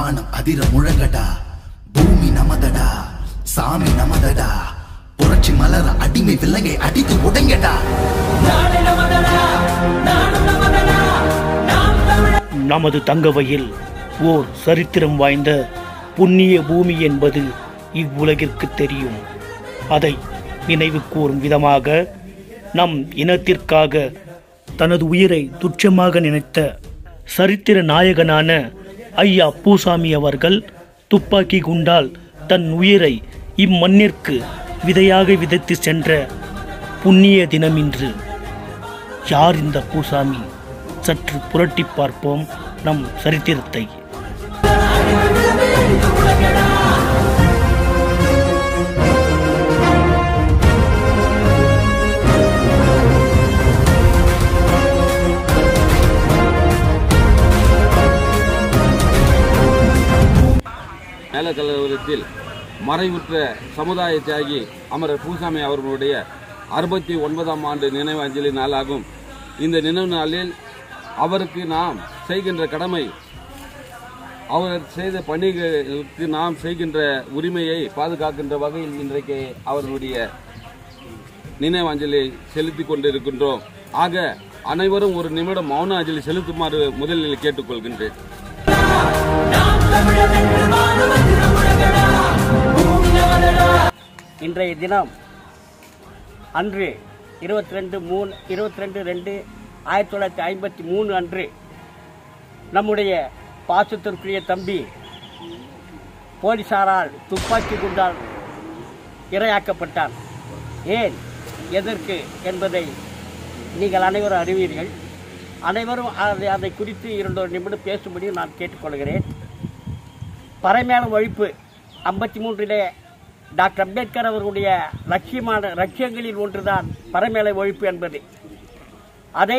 வானம் அதிர முழங்கடா பூமி நமதடா சாமி நமதடா புரட்சி மலர அடிமை விலங்கை அடித்து உடைங்கடா நமது தங்கவையில் ஓர் சரித்திரம் வாய்ந்த புண்ணிய பூமி என்பது இவ்வுலகிற்கு தெரியும் அதை நினைவு கூறும் விதமாக நம் இனத்திற்காக தனது உயிரை துச்சமாக நினைத்த சரித்திர நாயகனான ஐயா பூசாமி அவர்கள் துப்பாக்கி குண்டால் தன் உயிரை இம்மண்ணிற்கு விதையாக விதைத்து சென்ற புண்ணிய தினம் இன்று யார் இந்த பூசாமி சற்று புரட்டி பார்ப்போம் நம் சரித்திரத்தை மேலக்கல்லூரத்தில் மறைவுற்ற சமுதாய தியாகி அமரர் பூசாமி அவர்களுடைய அறுபத்தி ஒன்பதாம் ஆண்டு நினைவு அஞ்சலி நாளாகும் இந்த நினைவு நாளில் அவருக்கு நாம் செய்கின்ற கடமை அவர் செய்த பணிகளுக்கு நாம் செய்கின்ற உரிமையை பாதுகாக்கின்ற வகையில் இன்றைக்கு அவர்களுடைய நினைவஞ்சலி செலுத்திக் கொண்டிருக்கின்றோம் ஆக அனைவரும் ஒரு நிமிடம் மௌன அஞ்சலி செலுத்துமாறு முதலில் கேட்டுக்கொள்கின்றேன் இன்றைய தினம் அன்று இருபத்தி ரெண்டு மூணு இருபத்தி ரெண்டு ரெண்டு ஆயிரத்தி தொள்ளாயிரத்தி ஐம்பத்தி மூணு அன்று நம்முடைய பாசத்திற்குரிய தம்பி போலீசாரால் துப்பாக்கி குண்டால் இரையாக்கப்பட்டார் ஏன் எதற்கு என்பதை நீங்கள் அனைவரும் அறிவீர்கள் அனைவரும் அதை அதை குறித்து இரண்டொரு நிமிடம் பேசும்படி நான் கேட்டுக்கொள்கிறேன் பறைமேல ஒழிப்பு ஐம்பத்தி மூன்றிலே டாக்டர் அம்பேத்கர் அவர்களுடைய லட்சியமான லட்சியங்களில் ஒன்றுதான் பறைமேலை ஒழிப்பு என்பது அதை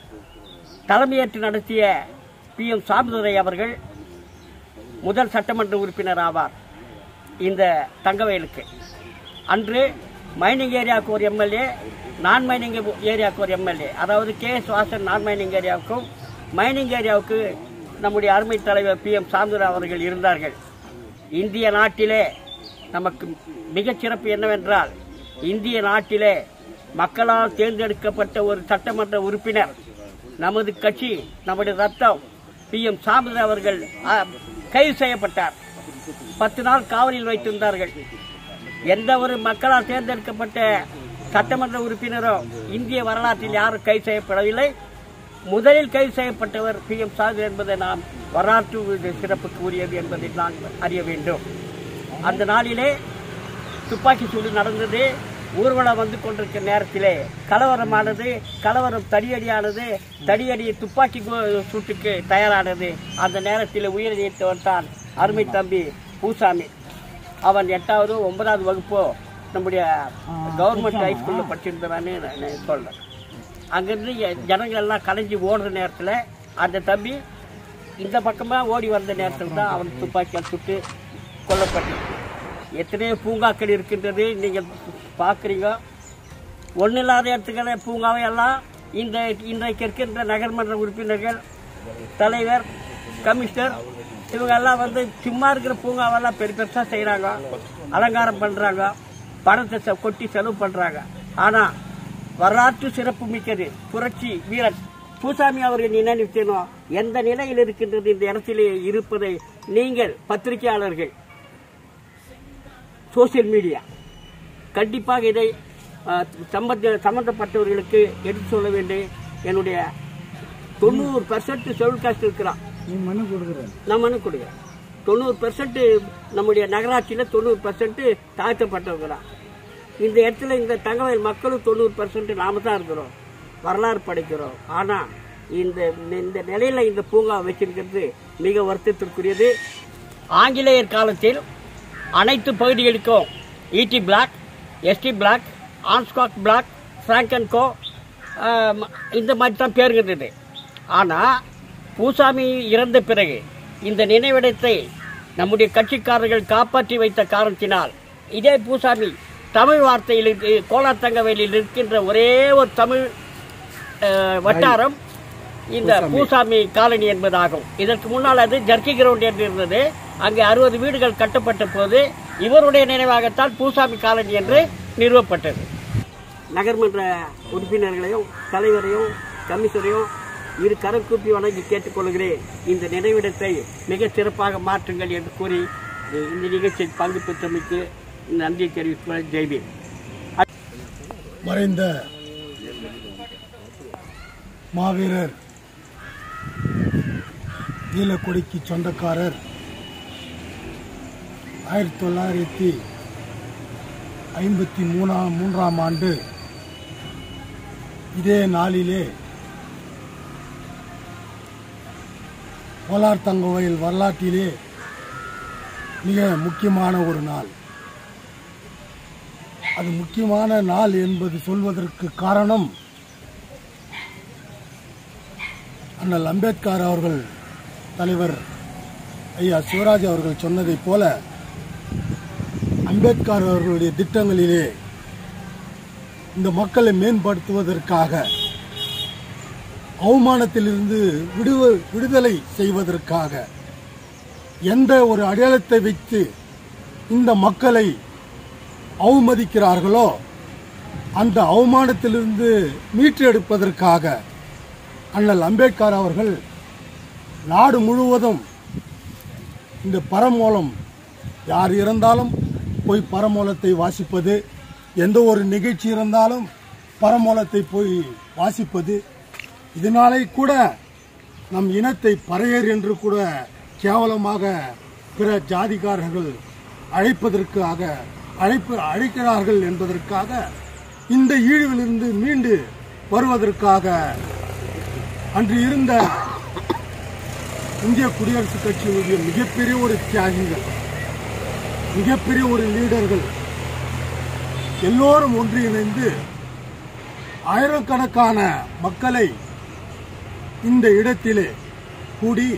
தலைமையேற்று நடத்திய பி எம் சாமிதுரை அவர்கள் முதல் சட்டமன்ற உறுப்பினர் ஆவார் இந்த தங்கவயலுக்கு அன்று மைனிங் ஏரியாவுக்கு ஒரு எம்எல்ஏ நான் மைனிங் ஏரியாவுக்கு ஒரு எம்எல்ஏ அதாவது கே எஸ் வாசன் நான் மைனிங் ஏரியாவுக்கும் மைனிங் ஏரியாவுக்கு நம்முடைய அருமை தலைவர் பி எம் சாமிதுரை அவர்கள் இருந்தார்கள் இந்திய நாட்டிலே நமக்கு மிகச் சிறப்பு என்னவென்றால் இந்திய நாட்டிலே மக்களால் தேர்ந்தெடுக்கப்பட்ட ஒரு சட்டமன்ற உறுப்பினர் நமது கட்சி நமது ரத்தம் பி எம் சாமிதுரை அவர்கள் ஆ, கைது செய்யப்பட்டார் பத்து நாள் காவலில் வைத்திருந்தார்கள் எந்த ஒரு மக்களால் தேர்ந்தெடுக்கப்பட்ட சட்டமன்ற உறுப்பினரோ இந்திய வரலாற்றில் யாரும் கைது செய்யப்படவில்லை முதலில் கைது செய்யப்பட்டவர் பி எம் சாது என்பதை நாம் வரலாற்று சிறப்புக்கு உரியது என்பதை நான் அறிய வேண்டும் அந்த நாளிலே துப்பாக்கி சூடு நடந்தது ஊர்வலம் வந்து கொண்டிருக்கிற நேரத்திலே கலவரமானது கலவரம் தடியடியானது தடியடி துப்பாக்கி கு- சூட்டுக்கு தயாரானது அந்த நேரத்தில் உயிரை நீத்தவன் தான் அருமை தம்பி பூசாமி அவன் எட்டாவது ஒன்பதாவது வகுப்போ நம்முடைய கவர்மெண்ட் ஹைஸ்கூலில் படிச்சிருந்தான்னு நான் சொல்றேன் அங்கேருந்து எ- ஜனங்கள் எல்லாம் கலைஞ்சி ஓடுற நேரத்தில் அந்த தம்பி இந்த பக்கமாக ஓடி வந்த நேரத்தில் தான் அவன் துப்பாக்கியால் சுட்டு கொல்லப்பட்டான் எத்தனையோ பூங்காக்கள் இருக்கின்றது நீங்கள் பார்க்குறீங்க ஒன்றும் இல்லாத இடத்துக்கள பூங்காவை எல்லாம் இந்த இன்றைக்கு இருக்கின்ற நகர்மன்ற உறுப்பினர்கள் தலைவர் கமிஷனர் இவங்க எல்லாம் வந்து சும்மா இருக்கிற பூங்காவெல்லாம் பெரிய பெருசாக செய்கிறாங்க அலங்காரம் பண்ணுறாங்க பணத்தை செ- கொட்டி செலவு பண்ணுறாங்க ஆனால் வரலாற்று சிறப்பு மிக்கது புரட்சி வீரன் பூசாமி அவர்கள் நினைவுத்தேனும் எந்த நிலையில் இருக்கின்றது இந்த இடத்திலே இருப்பதை நீங்கள் பத்திரிகையாளர்கள் சோசியல் மீடியா கண்டிப்பாக இதை அஹ், சம்பந்த சம்பந்தப்பட்டவர்களுக்கு எடுத்து சொல்ல வேண்டிய என்னுடைய தொண்ணூறு பர்சன்ட் ஷெடியூல் காஸ்ட் இருக்கிறான் நான் மனு கொடுக்குறேன் தொண்ணூறு பர்சன்ட் நம்முடைய நகராட்சியில் தொண்ணூறு பர்சன்ட் தாழ்த்தப்பட்டவங்க இந்த இடத்துல இந்த தகவல் மக்களும் தொண்ணூறு பர்சன்ட் நாம தான் இருக்கிறோம் வரலாறு படிக்கிறோம் ஆனால் இந்த இந்த நிலையில இந்த பூங்கா வச்சிருக்கிறது மிக வருத்தத்திற்குரியது ஆங்கிலேயர் காலத்தில் அனைத்து பகுதிகளுக்கும் இடி பிளாக் எஸ்டி பிளாக் ஆன்ஸ்காக் பிளாக் ஃப்ராங்கன்கோ இந்த மாதிரி தான் பேர் இருந்தது ஆனால் பூசாமி இறந்த பிறகு இந்த நினைவிடத்தை நம்முடைய கட்சிக்காரர்கள் காப்பாற்றி வைத்த காரணத்தினால் இதே பூசாமி தமிழ் வார்த்தையில் இருக்கு- கோலாத்தங்கவேலியில் இருக்கின்ற ஒரே ஒரு தமிழ் அஹ், வட்டாரம் இந்த பூசாமி காலனி என்பதாகும் இதற்கு முன்னால் அது ஜர்க்கி கிரவுண்ட் என்று இருந்தது அங்கே அறுபது வீடுகள் கட்டப்பட்ட போது இவருடைய நினைவாகத்தான் பூசாமி காலனி என்று நிறுவப்பட்டது நகர்மன்ற உறுப்பினர்களையும் தலைவரையும் கமிஷனரையும் இரு கரம் கூப்பி வணங்கி கேட்டுக்கொள்கிறேன் இந்த நினைவிடத்தை மிக சிறப்பாக மாற்றுங்கள் என்று கூறி இந்த நிகழ்ச்சியில் பங்கு பெற்றமைக்கு நன்றி தெரிவித்துக் ஜெய்பீம் மறைந்த மாவீரர் ஈழக்கொடிக்கு சொந்தக்காரர் ஆயிரத்தி தொள்ளாயிரத்தி ஐம்பத்தி மூணாம் மூன்றாம் ஆண்டு இதே நாளிலே கோலார் தங்கோயில் வரலாற்றிலே மிக முக்கியமான ஒரு நாள் அது முக்கியமான நாள் என்பது சொல்வதற்கு காரணம் அண்ணல் அம்பேத்கர் அவர்கள் தலைவர் ஐயா சிவராஜ் அவர்கள் சொன்னதைப் போல அம்பேத்கர் அவர்களுடைய திட்டங்களிலே இந்த மக்களை மேம்படுத்துவதற்காக அவமானத்திலிருந்து விடுவ விடுதலை செய்வதற்காக எந்த ஒரு அடையாளத்தை வைத்து இந்த மக்களை அவமதிக்கிறார்களோ அந்த அவமானத்திலிருந்து மீட்டெடுப்பதற்காக அண்ணல் அம்பேத்கர் அவர்கள் நாடு முழுவதும் இந்த பரமூலம் யார் இருந்தாலும் போய் பரமூலத்தை வாசிப்பது எந்த ஒரு நிகழ்ச்சி இருந்தாலும் பரமூலத்தை போய் வாசிப்பது இதனாலே கூட நம் இனத்தை பறையர் என்று கூட கேவலமாக பிற ஜாதிக்காரர்கள் அழைப்பதற்காக அழைப்பு அழைக்கிறார்கள் என்பதற்காக இந்த ஈழ்விலிருந்து மீண்டு வருவதற்காக அன்று இருந்த இந்திய குடியரசுக் கட்சியினுடைய மிகப்பெரிய ஒரு தியாகிகள் மிகப்பெரிய ஒரு லீடர்கள் எல்லோரும் ஒன்றிணைந்து ஆயிரக்கணக்கான மக்களை இந்த இடத்திலே கூடி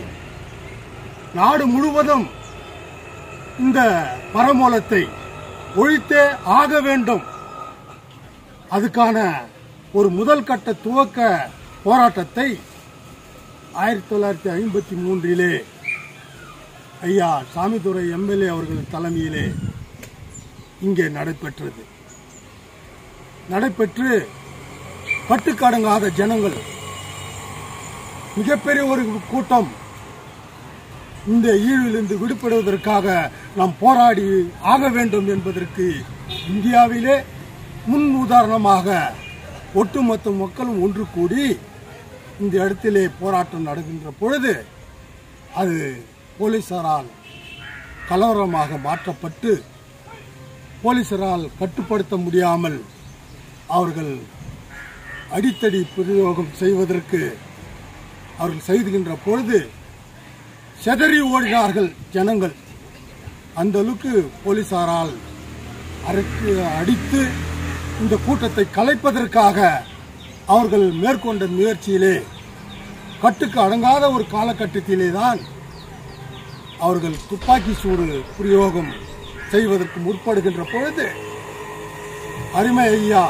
நாடு முழுவதும் இந்த பரமூலத்தை ஒழித்தே ஆக வேண்டும் அதுக்கான ஒரு முதல் கட்ட துவக்க போராட்டத்தை ஆயிரத்தி தொள்ளாயிரத்தி ஐம்பத்தி மூன்றிலே ஐயா சாமிதுரை எம்எல்ஏ அவர்கள் தலைமையிலே இங்கே நடைபெற்றது நடைபெற்று கட்டுக்கடங்காத ஜனங்கள் மிகப்பெரிய ஒரு கூட்டம் இந்த ஈழிலிருந்து விடுபடுவதற்காக நாம் போராடி ஆக வேண்டும் என்பதற்கு இந்தியாவிலே முன் உதாரணமாக ஒட்டுமொத்த மக்களும் ஒன்று கூடி இந்த இடத்திலே போராட்டம் நடக்கின்ற பொழுது அது போலீசாரால் கலவரமாக மாற்றப்பட்டு போலீசாரால் கட்டுப்படுத்த முடியாமல் அவர்கள் அடித்தடி பிரயோகம் செய்வதற்கு அவர்கள் செய்துகின்ற பொழுது செதறி ஓடினார்கள் ஜனங்கள் அந்த அளவுக்கு போலீசாரால் அரைக்கு அடித்து இந்த கூட்டத்தை கலைப்பதற்காக அவர்கள் மேற்கொண்ட முயற்சியிலே கட்டுக்கு அடங்காத ஒரு காலகட்டத்திலே தான் அவர்கள் துப்பாக்கி சூடு பிரயோகம் செய்வதற்கு முற்படுகின்ற பொழுது அருமை ஐயா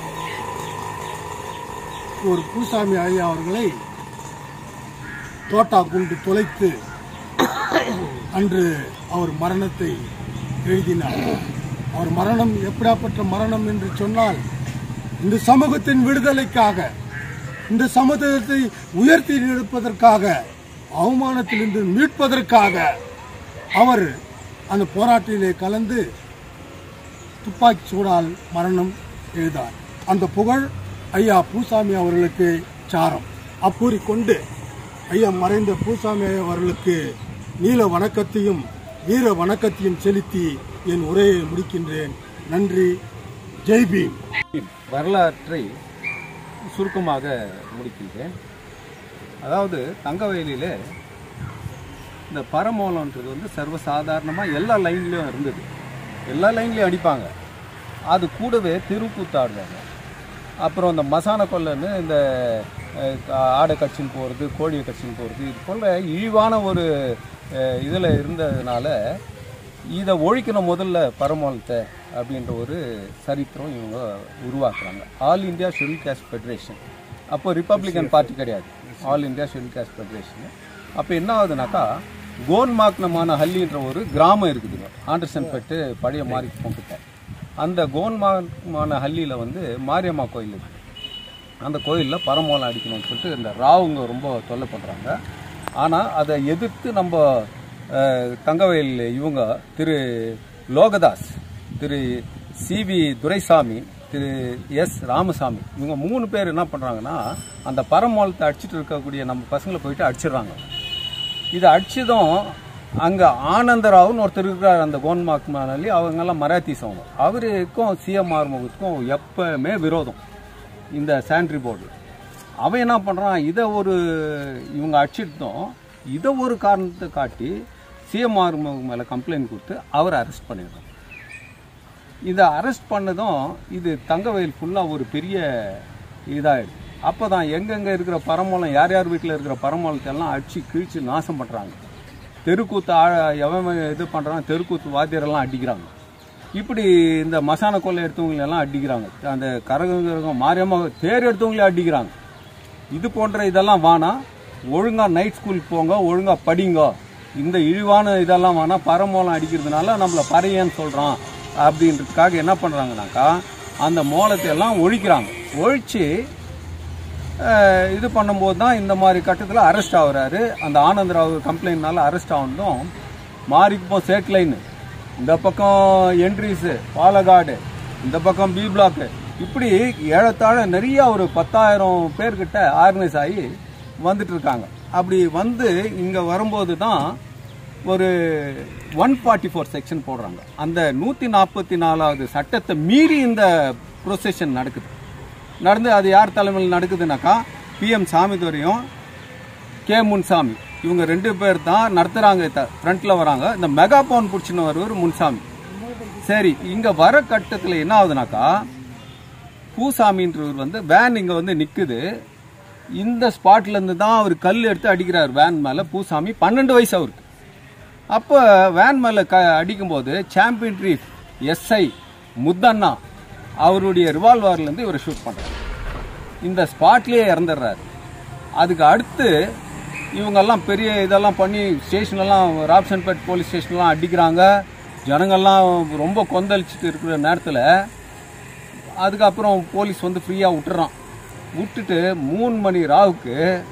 ஒரு பூசாமி ஐயா அவர்களை தோட்டா குண்டு தொலைத்து அன்று அவர் மரணத்தை எழுதினார் அவர் மரணம் எப்படியாப்பட்ட மரணம் என்று சொன்னால் இந்த சமூகத்தின் விடுதலைக்காக இந்த சமூகத்தை உயர்த்தி நிற்பதற்காக அவமானத்திலிருந்து மீட்பதற்காக அவர் அந்த போராட்டத்திலே கலந்து துப்பாக்கி சூடால் மரணம் எழுதார் அந்த புகழ் ஐயா பூசாமி அவர்களுக்கு சாரம் அப்பூரி கொண்டு ஐயா மறைந்த பூசாமி ஐயா அவர்களுக்கு நீல வணக்கத்தையும் வீர வணக்கத்தையும் செலுத்தி என் உரையை முடிக்கின்றேன் நன்றி ஜெய்பீம் வரலாற்றை சுருக்கமாக முடிக்கின்றேன் அதாவது தங்கவயலில் இந்த பரமோலன்றது வந்து சர்வசாதாரணமாக எல்லா லைன்லேயும் இருந்தது எல்லா லைன்லேயும் அடிப்பாங்க அது கூடவே திருக்கூத்தாடுவாங்க அப்புறம் இந்த மசான கொல்லைன்னு இந்த அஹ், ஆடை கட்சின்னு போகிறது கோழியை கட்சின்னு போகிறது இது போல் இழிவான ஒரு இதில் இருந்ததுனால இதை ஒழிக்கணும் முதல்ல பரமோலத்தை அப்படின்ற ஒரு சரித்திரம் இவங்க உருவாக்குறாங்க all India schedule caste federation அப்போ ரிப்பப்ளிகன் பார்ட்டி கிடையாது all India schedule caste federation அப்போ என்ன ஆகுதுனாக்கா கோன்மாக்னமான ஹல்லின்ற ஒரு கிராமம் இருக்குதுங்க ஆண்டர்சன் பெட்டு பழைய மாறி கிட்ட அந்த கோன்மாக்மான ஹல்லியில் வந்து மாரியம்மா கோயில் இருக்கு அந்த கோயிலில் பரமோலம் அடிக்கணும்னு சொல்லிட்டு இந்த ராவுங்க ரொம்ப தொல்லை பண்ணுறாங்க ஆனால் அதை எதிர்த்து நம்ம அஹ், தங்கவயல் இவங்க திரு லோகதாஸ் திரு சிவி துரைசாமி திரு எஸ் ராமசாமி இவங்க மூணு பேர் என்ன பண்ணுறாங்கன்னா அந்த பரமோலத்தை அடிச்சிட்டு இருக்கக்கூடிய நம்ம பசங்களை போயிட்டு அடிச்சிடுறாங்க இதை அடிச்சதும் அங்கே ஆனந்தராவுன்னு ஒருத்தர் இருக்கிறார் அந்த கோன்மார்க் மாநாளி அவங்கெல்லாம் மராத்திஸ் அவங்க அவருக்கும் சிஎம்ஆர் முகத்துக்கும் எப்பவுமே விரோதம் இந்த சானிட்ரி போர்டு அவன் என்ன பண்ணுறான் இதை ஒரு இவங்க அடிச்சிட்டோம் இதை ஒரு காரணத்தை காட்டி சிஎம்ஆர் மேலே கம்ப்ளைண்ட் கொடுத்து அவரை அரெஸ்ட் பண்ணிடுறான் இதை அரெஸ்ட் பண்ணதும் இது தங்கவயல் ஃபுல்லாக ஒரு பெரிய இதாகிடுது அப்போ தான் எங்கெங்கே இருக்கிற பரமூலம் யார் யார் வீட்டில் இருக்கிற பரமூலத்தை எல்லாம் அடித்து கிழிச்சு நாசம் பண்ணுறாங்க தெருக்கூத்து ஆ- எவன் இது பண்ணுறான் தெருக்கூத்து வாத்தியரெல்லாம் அடிக்கிறாங்க இப்படி இந்த மசான கொள்ளை எடுத்தவங்களை எல்லாம் அடிக்கிறாங்க அந்த கரகம் மாரியம்மா தேர் எடுத்தவங்களே அடிக்கிறாங்க இது போன்ற இதெல்லாம் வேணாம் ஒழுங்காக நைட் ஸ்கூல் போங்க ஒழுங்காக படிங்க இந்த இழிவான இதெல்லாம் வேணாம் பரமோலம் அடிக்கிறதுனால நம்மளை பறையன்னு சொல்கிறான் அப்படின்றதுக்காக என்ன பண்ணுறாங்கனாக்கா அந்த மோலத்தை எல்லாம் ஒழிக்கிறாங்க ஒழிச்சு அஹ், இது பண்ணும்போது தான் இந்த மாதிரி கட்டத்தில் அரெஸ்ட் ஆகுறாரு அந்த ஆனந்தராவ் கம்ப்ளைண்ட்னால அரெஸ்ட் ஆகணும் மாறிக்குப்போம் சேட் லைன் இந்த பக்கம் என்ட்ரிஸு பாலகாடு இந்த பக்கம் பி பிளாக்கு இப்படி ஏழத்தாழ நிறைய ஒரு பத்தாயிரம் பேர்கிட்ட ஆர்கனைஸ் ஆகி வந்துட்டு இருக்காங்க அப்படி வந்து இங்கே வரும்போது தான் ஒரு ஒன் ஃபார்ட்டி ஃபோர் செக்ஷன் போடுறாங்க அந்த நூற்றி நாற்பத்தி நாலாவது சட்டத்தை மீறி இந்த ப்ரொசெஷன் நடக்குது நடந்து அது யார் தலைமையில் நடக்குதுனாக்கா பிஎம் சாமிதுரையும் கே முன்சாமி இவங்க ரெண்டு பேர் தான் நடத்துகிறாங்க ஃப்ரண்ட்டில் வராங்க இந்த மெகா பவுன் பிடிச்சின்னு வருவர் முன்சாமி சரி இங்கே வர கட்டத்தில் என்ன ஆகுதுனாக்கா பூசாமின்றவர் வந்து வேன் இங்கே வந்து நிற்குது இந்த ஸ்பாட்லேருந்து தான் அவர் கல் எடுத்து அடிக்கிறார் வேன் மேலே பூசாமி பன்னெண்டு வயசு அவருக்கு அப்போ வேன் மேலே க அடிக்கும்போது சாம்பியன் ட்ரீஃப் எஸ்ஐ முத்தண்ணா அவருடைய ரிவால்வர்லேருந்து இவரை ஷூட் பண்ணுறாரு இந்த ஸ்பாட்லேயே இறந்துடுறாரு அதுக்கு அடுத்து இவங்கெல்லாம் பெரிய இதெல்லாம் பண்ணி ஸ்டேஷன்லாம் ராப்சன்பேட் போலீஸ் ஸ்டேஷன்லாம் அடிக்கிறாங்க ஜனங்கள்லாம் ரொம்ப கொந்தளிச்சுட்டு இருக்கிற நேரத்தில் அதுக்கப்புறம் போலீஸ் வந்து ஃப்ரீயாக விட்டுறான் விட்டுட்டு மூணு மணி ராவுக்கு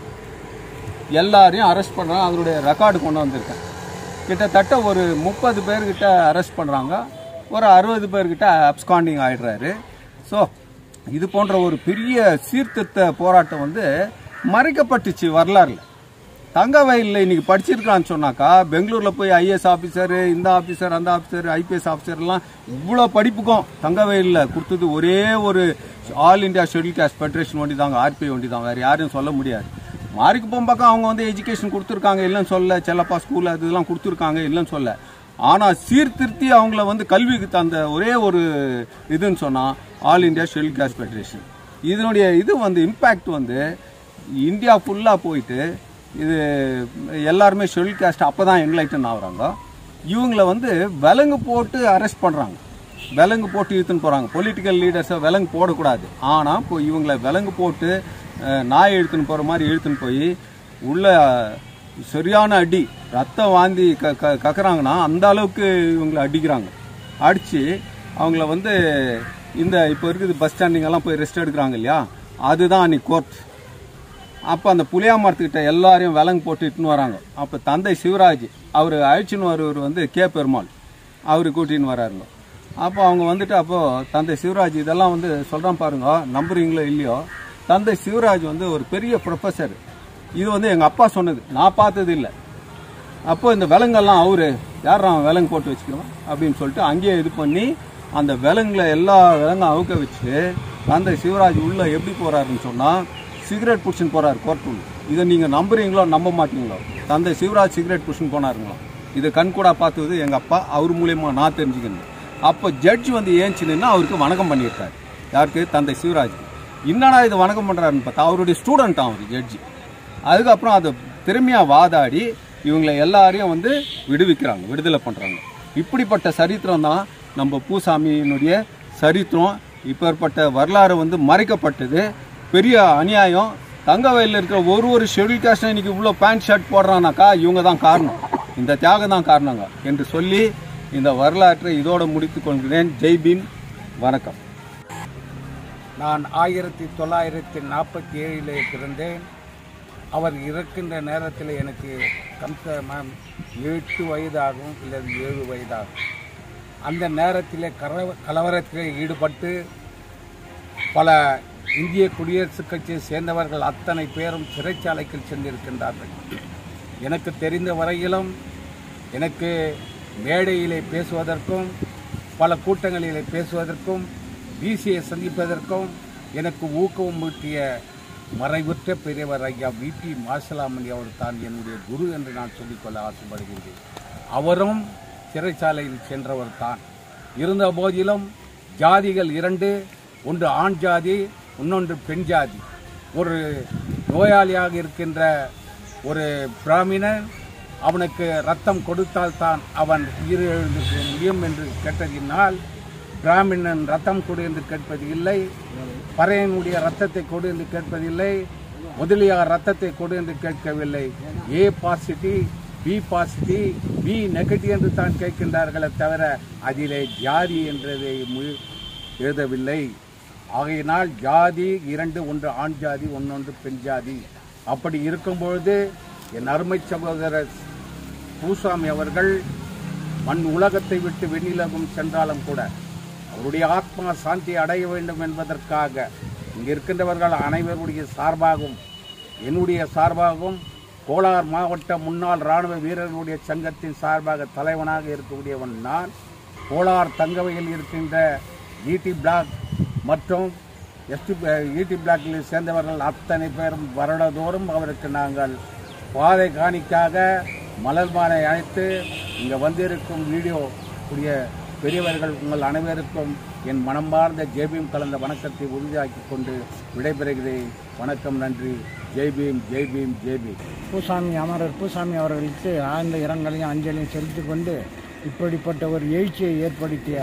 எல்லாரையும் அரெஸ்ட் பண்ணுறாங்க அதனுடைய ரெக்கார்டு கொண்டு வந்திருக்கேன் கிட்டத்தட்ட ஒரு முப்பது பேர்கிட்ட அரெஸ்ட் பண்ணுறாங்க ஒரு அறுபது பேர்கிட்ட அப்ஸ்காண்டிங் ஆயிடுறாரு ஸோ இது போன்ற ஒரு பெரிய சீர்திருத்த போராட்டம் வந்து மறைக்கப்பட்டுச்சு வரலாறுல தங்க வயலில் இன்னைக்கு படிச்சிருக்கான்னு சொன்னாக்கா பெங்களூரில் போய் ஐஏஎஸ் ஆஃபீஸர் இந்த ஆஃபீஸர் அந்த ஆஃபீஸர் ஐபிஎஸ் ஆஃபீஸர்லாம் இவ்வளோ படிப்புக்கும் தங்க வயலில் கொடுத்தது ஒரே ஒரு all India schedule caste federation வண்டி தாங்க ஆர்பிஐ வண்டி தான் வேறு யாரையும் சொல்ல முடியாது மாறிக்கு போகும்பாக்கா அவங்க வந்து எஜுகேஷன் கொடுத்துருக்காங்க இல்லைன்னு சொல்ல செல்லப்பா ஸ்கூல் அது இதெல்லாம் கொடுத்துருக்காங்க இல்லைன்னு சொல்ல ஆனால் சீர்திருத்தி அவங்கள வந்து கல்விக்கு தந்த ஒரே ஒரு இதுன்னு சொன்னால் all India schedule caste federation இதனுடைய இது வந்து இம்பேக்ட் வந்து இந்தியா ஃபுல்லாக போயிட்டு இது எல்லாருமே ஷெட்யூல் காஸ்ட் அப்போ தான் என்லைட்டன் ஆகுறாங்க இவங்கள வந்து விலங்கு போட்டு அரெஸ்ட் பண்ணுறாங்க விலங்கு போட்டு இழுத்துன்னு போகிறாங்க பொலிட்டிக்கல் லீடர்ஸை விலங்கு போடக்கூடாது ஆனால் இப்போ இவங்களை விலங்கு போட்டு அஹ், நாய் இழுத்துன்னு போகிற மாதிரி இழுத்துன்னு போய் உள்ள சரியான அடி ரத்தம் வாந்தி க க கக்குறாங்கன்னா அந்த அளவுக்கு இவங்களை அடிக்கிறாங்க அடித்து அவங்கள வந்து இந்த இப்போ இருக்குது பஸ் ஸ்டாண்டிங்கெல்லாம் போய் ரெஸ்ட் எடுக்கிறாங்க இல்லையா அதுதான் அன்னைக்கு கோர்ட் அப்போ அந்த புளியா மரத்துக்கிட்ட எல்லாரையும் விலங்கு போட்டு இட்டுன்னு வராங்க அப்போ தந்தை சிவராஜ் அவர் அழிச்சுன்னு வருவர் வந்து கே பெருமாள் அவர் கூட்டின்னு வராருங்க அப்போ அவங்க வந்துட்டு அப்போது தந்தை சிவராஜ் இதெல்லாம் வந்து சொல்கிறான் பாருங்க நம்புறீங்களோ இல்லையோ தந்தை சிவராஜ் வந்து ஒரு பெரிய ப்ரொஃபஸர் இது வந்து எங்கள் அப்பா சொன்னது நான் பார்த்தது இல்லை அப்போ இந்த விலங்கெல்லாம் அவரு யார் அவன் விலங்கு போட்டு வச்சுக்கலாம் அப்படின்னு சொல்லிட்டு அங்கேயே இது பண்ணி அந்த விலங்குல எல்லா விலங்கும் அவுக்க வச்சு தந்தை சிவராஜ் உள்ள எப்படி போறாருன்னு சொன்னா சிகரெட் பிடிச்சின்னு போறாரு கோர்ட் உள்ள இதை நீங்க நம்புறீங்களோ நம்ப மாட்டீங்களோ தந்தை சிவராஜ் சிகரெட் பிடிச்சின்னு போனாருங்களா இதை கண்கூடா பார்த்தது எங்க அப்பா அவர் மூலியமா நான் தெரிஞ்சுக்கணும் அப்போ ஜட்ஜ் வந்து ஏஞ்சி நின்று அவருக்கு வணக்கம் பண்ணியிருக்காரு யாருக்கு தந்தை சிவராஜ் என்னடா இது வணக்கம் பண்றாருன்னு பார்த்தா அவருடைய ஸ்டூடெண்ட் அவர் ஜட்ஜி அதுக்கப்புறம் அதை திறமையாக வாதாடி இவங்களை எல்லாரையும் வந்து விடுவிக்கிறாங்க விடுதலை பண்ணுறாங்க இப்படிப்பட்ட சரித்திரம் தான் நம்ம பூசாமியினுடைய சரித்திரம் இப்பேற்பட்ட வரலாறு வந்து மறைக்கப்பட்டது பெரிய அநியாயம் தங்கவயலில் இருக்கிற ஒரு ஒரு ஷெட்யூல் காஸ்டும் இன்னைக்கு இவ்வளோ பேண்ட் ஷர்ட் போடுறானாக்கா இவங்க தான் காரணம் இந்த தியாகம் தான் காரணங்க என்று சொல்லி இந்த வரலாற்றை இதோடு முடித்துக் கொள்கிறேன் ஜெய் பீம் வணக்கம் நான் ஆயிரத்தி தொள்ளாயிரத்தி நாற்பத்தி ஏழிலே பிறந்தேன் அவர் இறக்கின்ற நேரத்தில் எனக்கு கம்சம் எட்டு வயதாகும் இல்லது ஏழு வயதாகும் அந்த நேரத்தில் கலவ கலவரத்தில் ஈடுபட்டு பல இந்திய குடியரசுக் கட்சியை சேர்ந்தவர்கள் அத்தனை பேரும் சிறைச்சாலைக்கு சென்றிருக்கின்றார்கள் எனக்கு தெரிந்த வரையிலும் எனக்கு மேடையிலே பேசுவதற்கும் பல கூட்டங்களிலே பேசுவதற்கும் பிசியை சந்திப்பதற்கும் எனக்கு ஊக்கம் ஊட்டிய மறைவுற்ற பெரியவர் ஐயா விபி மாசலாமணி அவர் தான் என்னுடைய குரு என்று நான் சொல்லிக்கொள்ள ஆசைப்படுகின்றேன் அவரும் சிறைச்சாலையில் சென்றவர் தான் இருந்த போதிலும் ஜாதிகள் இரண்டு ஒன்று ஆண் ஜாதி இன்னொன்று பெண் ஜாதி ஒரு நோயாளியாக இருக்கின்ற ஒரு பிராமணன் அவனுக்கு ரத்தம் கொடுத்தால் தான் அவன் உயிர் எழுந்திருக்க முடியும் என்று கேட்டதினால் பிராமணன் ரத்தம் கொடு என்று கேட்பது இல்லை பறையனுடைய ரத்தத்தை கொடு என்று கேட்பதில்லை முதலியார் ரத்தத்தை கொடு என்று கேட்கவில்லை A positive B positive B negative என்று தான் கேட்கின்றார்களே தவிர அதிலே ஜாதி என்றதை மு- எழுதவில்லை ஆகையினால் ஜாதி இரண்டு ஒன்று ஆண் ஜாதி ஒன்னொன்று பெண் ஜாதி அப்படி இருக்கும் பொழுது என் அருமை சகோதரர் பூசாமி அவர்கள் மண் உலகத்தை விட்டு வெண்ணிலகம் சென்றாலும் கூட அவருடைய ஆத்மா சாந்தி அடைய வேண்டும் என்பதற்காக இங்கு இருக்கின்றவர்கள் அனைவருடைய சார்பாகவும் என்னுடைய சார்பாகவும் கோலார் மாவட்ட முன்னாள் இராணுவ வீரர்களுடைய சங்கத்தின் சார்பாக தலைவனாக இருக்கக்கூடியவன் நான் கோலார் தங்கவையில் இருக்கின்ற ஈடி பிளாக் மற்றும் எஸ்டி ஈடி பிளாக்கில் சேர்ந்தவர்கள் அத்தனை பேரும் வருடதோறும் அவருக்கு நாங்கள் பாதை காணிக்காக மலர் மாலை அழைத்து இங்கே வந்திருக்கும் வீடியோ கூடிய பெரியவர்கள் உங்கள் அனைவருக்கும் என் மனமார்ந்த ஜெய்பீம் கலந்த வணக்கத்தை உறுதியாக்கி கொண்டு விடைபெறுகிறேன் வணக்கம் நன்றி ஜெய்பீம் ஜெய்பீம் ஜெய்பீம் பூசாமி அமரர் பூசாமி அவர்களுக்கு ஆழ்ந்த இரங்கலையும் அஞ்சலியும் செலுத்திக் கொண்டு இப்படிப்பட்ட ஒரு எழுச்சியை ஏற்படுத்திய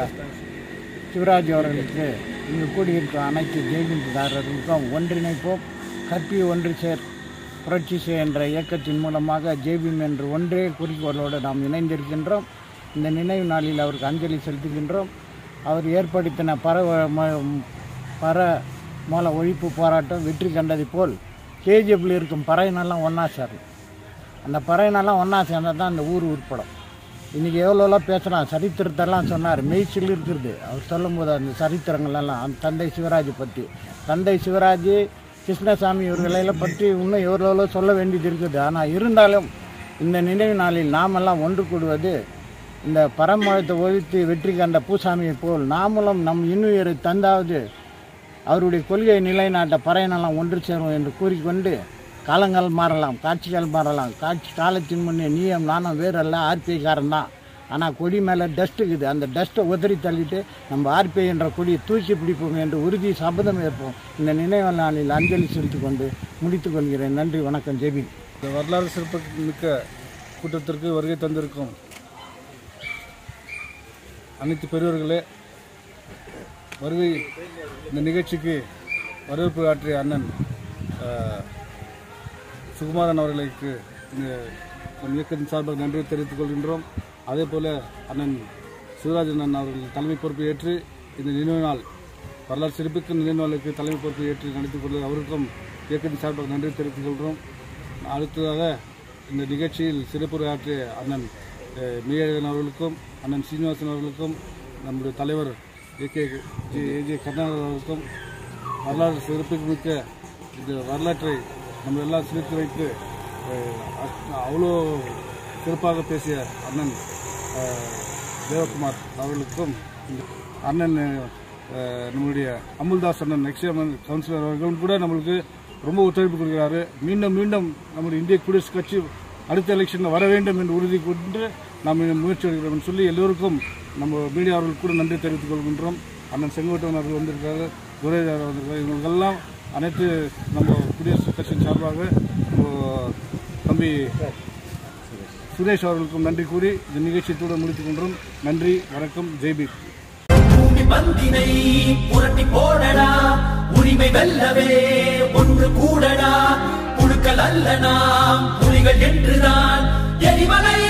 சிவராஜ் அவர்களுக்கு இங்கு கூடியிருக்கும் அனைத்து ஜெய்பிந்தாரர்களுக்கும் ஒன்றிணைப்போம் கற்பி ஒன்று சேர் புரட்சி செய் என்ற இயக்கத்தின் மூலமாக ஜெய்பீம் என்று ஒன்றே குறிக்கோளோடு நாம் இணைந்திருக்கின்றோம் இந்த நினைவு நாளில் அவருக்கு அஞ்சலி செலுத்துகின்றோம் அவர் ஏற்படுத்தின பர ம- பர மூல ஒழிப்பு போராட்டம் வெற்றி கண்டதை போல் கேஜிஎஃப்ல இருக்கும் பறையினெல்லாம் ஒன்றா சேரணும் அந்த பறையினெல்லாம் ஒன்றா சேர்ந்தால் தான் அந்த ஊர் உட்படும் இன்றைக்கி எவ்வளோலாம் பேசுகிறான் சரித்திரத்தெல்லாம் சொன்னார் மெய்ச்சில் இருக்கிறது அவர் சொல்லும்போது அந்த சரித்திரங்களெல்லாம் அந்த தந்தை சிவராஜ் பற்றி தந்தை சிவராஜ் கிருஷ்ணசாமி இவர்களெல்லாம் பற்றி இன்னும் எவ்வளோ சொல்ல வேண்டியது இருக்குது ஆனால் இருந்தாலும் இந்த நினைவு நாளில் நாமெல்லாம் ஒன்று கூடுவது இந்த பரமழத்தை ஒழித்து வெற்றி கண்ட பூசாமியை போல் நாமளும் நம் இன்னுயிரை தந்தாவது அவருடைய கொள்கையை நிலைநாட்ட பறையனெல்லாம் ஒன்று சேரும் என்று கூறிக்கொண்டு காலங்கள் மாறலாம் காட்சிகள் மாறலாம் காட்சி காலத்தின் முன்னே நீயும் நானும் வேறல்ல ஆர்பிஐக்காரன் தான் ஆனால் கொடி மேலே டஸ்ட் இருக்குது அந்த டஸ்ட்டை உதறி தள்ளிட்டு நம்ம ஆர்பிஐ என்ற கொடியை தூக்கி பிடிப்போம் என்று உறுதி சபதம் ஏற்போம் இந்த நினைவு நாளில் அஞ்சலி செலுத்திக் கொண்டு முடித்துக் கொள்கிறேன் நன்றி வணக்கம் ஜெபி இந்த வரலாறு சிறப்பு மிக்க கூட்டத்திற்கு வருகை தந்திருக்கும் அனைத்து பெரியவர்களே வருகை இந்த நிகழ்ச்சிக்கு வரவேற்பு ஆற்றிய அண்ணன் அஹ், சுகுமாரன் அவர்களுக்கு இந்த நம் இயக்கத்தின் சார்பாக நன்றியை தெரிவித்துக் கொள்கின்றோம் அதே போல அண்ணன் சிவராஜன் அண்ணன் அவர்கள் தலைமை பொறுப்பை ஏற்று இந்த நினைவு நாள் வரலாறு சிறப்புக்கு நினைவு நாளுக்கு தலைமை பொறுப்பை ஏற்று நடத்திக் கொள்வது அவருக்கும் இயக்கத்தின் சார்பாக நன்றி தெரிவித்துக் கொள்கிறோம் அடுத்ததாக இந்த நிகழ்ச்சியில் சிறப்புரை ஆற்றிய அண்ணன் அஹ், மீழகன் அவர்களுக்கும் அண்ணன் சீனிவாசன் அவர்களுக்கும் நம்முடைய தலைவர் ஏ கே ஏஜே கருணாகர் அவர்களுக்கும் வரலாறு சிறப்புக்கு மிக்க இந்த வரலாற்றை நம்ம எல்லாம் சிரித்து வைத்து அஹ், அ- அவ்வளோ சிறப்பாக பேசிய அண்ணன் அஹ், தேவகுமார் அவர்களுக்கும் இந்த அண்ணன் அஹ், நம்மளுடைய அமுல்தாஸ் அண்ணன் எக்ஸியமன் கவுன்சிலர் அவர்களும் கூட நம்மளுக்கு ரொம்ப ஒத்துழைப்பு கொடுக்கிறாரு மீண்டும் மீண்டும் நம்முடைய இந்திய குடியரசுக் கட்சி அடுத்த எலெக்ஷனில் வர வேண்டும் என்று உறுதி கொண்டு நாம் இந்த முயற்சி எடுக்கிறோம் என்று சொல்லி எல்லோருக்கும் நம்ம மீடியா அவர்கள் கூட நன்றி தெரிவித்துக் கொள்கின்றோம் அண்ணன் செங்கோட்டையன் அவர்கள் வந்திருக்காரு துரைதார் வந்திருக்காரு இவங்களுக்கெல்லாம் அனைத்து நம்ம குடியரசுக் கட்சியின் சார்பாக நம்ம தம்பி சுரேஷ் அவர்களுக்கும் நன்றி கூறி இந்த நிகழ்ச்சியத்தோடு முடித்துக் கொண்டோம் நன்றி வணக்கம் ஜெய்பீர் பூமி மந்தினை புரட்டி போடடா உரிமை வெல்லவே ஒன்று கூடடா புழுக்கள் அல்ல நாம் புலிகள் என்றுதான் எரிமலை